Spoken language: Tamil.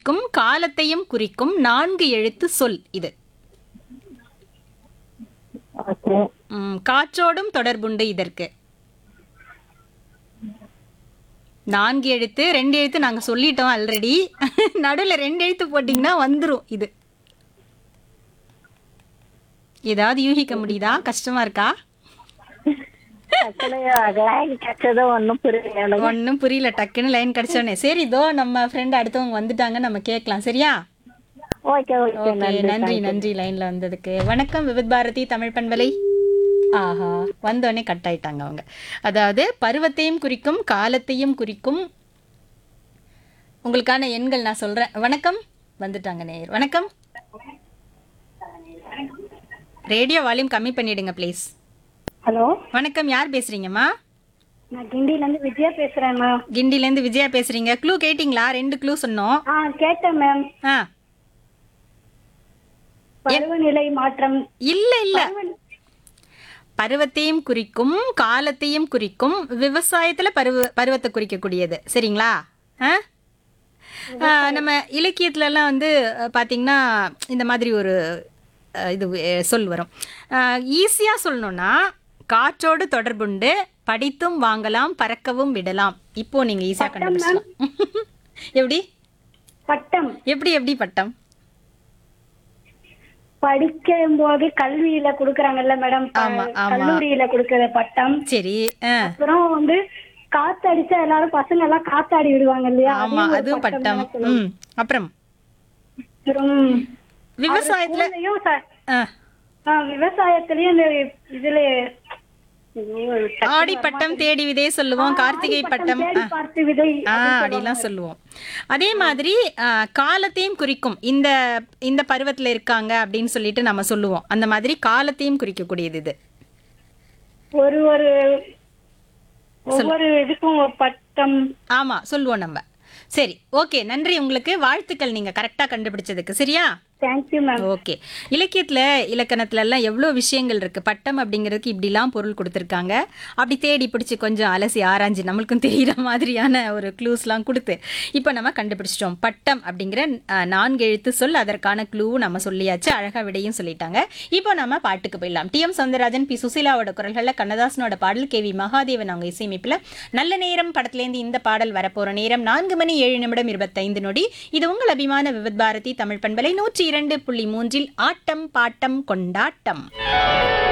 குறிக்கும் காலத்தையும் குறிக்கும் நான்கு எழுத்து சொல் இது ஓகே ம், காற்றோடும் தொடர்புண்டு இதற்கு நான்கு எழுத்து ரெண்டு எழுத்து நாங்க சொல்லிட்டோம் ஆல்ரெடி நடுவுல ரெண்டு எழுத்து போட்டீங்கன்னா வந்துரும் இது ஏதாவது யூகிக்க முடியுதா கஷ்டமா இருக்கா லைன் கிடைச்சதும் ஒன்றும் புரியல எனக்கு. ஒன்றும் புரியல டக்குன்னு லைன் கிடைச்சோடனே சரி இதோ நம்ம ஃப்ரெண்ட் அடுத்தவங்க வந்துட்டாங்க நம்ம கேட்கலாம் சரியா ஓகே ஓகே ஓகே நன்றி நன்றி லைன்ல வந்ததுக்கு வணக்கம் விவித் பாரதி தமிழ் பண்பலை ஆஹா வந்தோடனே கட் ஆயிட்டாங்க அவங்க அதாவது பருவத்தையும் குறிக்கும் காலத்தையும் குறிக்கும் உங்களுக்கான எண்கள் நான் சொல்றேன் வணக்கம் வந்துட்டாங்க நேயர் வணக்கம் ரேடியோ வால்யூம் கம்மி பண்ணிடுங்க ப்ளீஸ் ஹலோ வணக்கம் யார் பேசுறீங்கம்மா நான் கிண்டில இருந்து விஜயா பேசுறேன் மேம் கிண்டிலேருந்து விஜயா பேசுறீங்க க்ளூ கேட்டிங்களா ரெண்டு க்ளூ சொன்னோம் ஆ கேட்டேன் மேம் ஆ பருவநிலை மாற்றம் இல்ல இல்ல பருவத்தையும் குறிக்கும் காலத்தையும் குறிக்கும் விவசாயத்துல பருவ பருவத்தை குறிக்கக்கூடியது சரிங்களா ஆ? ஆ, நம்ம இலக்கியத்துல எல்லாம் வந்து அஹ், பாத்தீங்கன்னா இந்த மாதிரி ஒரு அஹ், இது அஹ், சொல் வரும் ஈஸியா சொல்லணும்னா காற்றோடு தொடர்புண்டு படித்தும் வாங்கலாம் பறக்கவும் விடலாம் இப்போ நீங்க ஈஸியா கண்டுபிடிச்சலாம் எப்படி பட்டம் எப்படி எப்படி பட்டம் படிக்கும் போது கல்வியில குடுக்கறாங்கல்ல மேடம் ப- ஆமா, ஆமா. கல்லூரியில குடுக்கற பட்டம் சரி ஆ அப்புறம் வந்து காத்தடிச்சா எல்லாரும் பசங்க எல்லாம் காத்தாடி விடுவாங்க இல்லையா ஆமா அதையும் ஒரு அதுவும் பட்டம் தானே சொல்லுவாங்க. ம் அப்புறம் அப்புறம் விவசாயத்துல ஸ்கூல்லயும் ச- ஆ, ஆ, விவசாயத்திலயும் இந்த இதுல ஐயோ, டக்குனு ஆடி பட்டம் தேடி விதை சொல்லுவோம் கார்த்திகை பட்டம் தேடி ஆ, பார்த்து விதை ஆ அப்படிலாம் சொல்லுவோம் அதே மாதிரி ஆ, காலத்தையும் குறிக்கும் இந்த இந்த பருவத்துல இருக்காங்க அப்படின்னு சொல்லிட்டு நம்ம சொல்லுவோம் அந்த மாதிரி காலத்தையும் குறிக்கக்கூடியது இது ஒரு ஒரு ஒவ்வொரு இதுக்கும் ஒரு பட்டம் ஆமா சொல்லுவோம் நம்ம சரி ஓகே நன்றி உங்களுக்கு வாழ்த்துக்கள் நீங்க கரெக்டா கண்டுபிடிச்சதுக்கு சரியா தேங்க்யூ மேம் ஓகே இலக்கியத்துல இலக்கணத்துல எல்லாம் எவ்வளோ விஷயங்கள் இருக்கு பட்டம் அப்படிங்கிறதுக்கு இப்படிலாம் பொருள் கொடுத்துருக்காங்க அப்படி தேடி பிடிச்சி கொஞ்சம் அலசி ஆராய்ஞ்சு நம்மளுக்கும் தெரியிற மாதிரியான ஒரு க்ளூஸ்லாம் கொடுத்து இப்போ நம்ம கண்டுபிடிச்சிட்டோம் பட்டம் அப்படிங்கிற அஹ், நான்கு எழுத்து சொல் அதற்கான க்ளூ நம்ம சொல்லியாச்சு அழகா விடையும் சொல்லிட்டாங்க இப்போ நம்ம பாட்டுக்கு போயிடலாம் டி எம் சௌந்தரராஜன் பி சுசீலாவோட குரல்களில் கண்ணதாசனோட பாடல் கே வி மகாதேவன் அவங்க இசையமைப்பில் நல்ல நேரம் படத்துலேருந்து இந்த பாடல் வரப்போற நேரம் நான்கு மணி ஏழு நிமிடம் இருபத்தைந்து நொடி இது உங்கள் அபிமான விவித் பாரதி தமிழ் பண்பலை நூற்றி இரண்டு புள்ளி மூன்றில் ஆட்டம் பாட்டம் கொண்டாட்டம்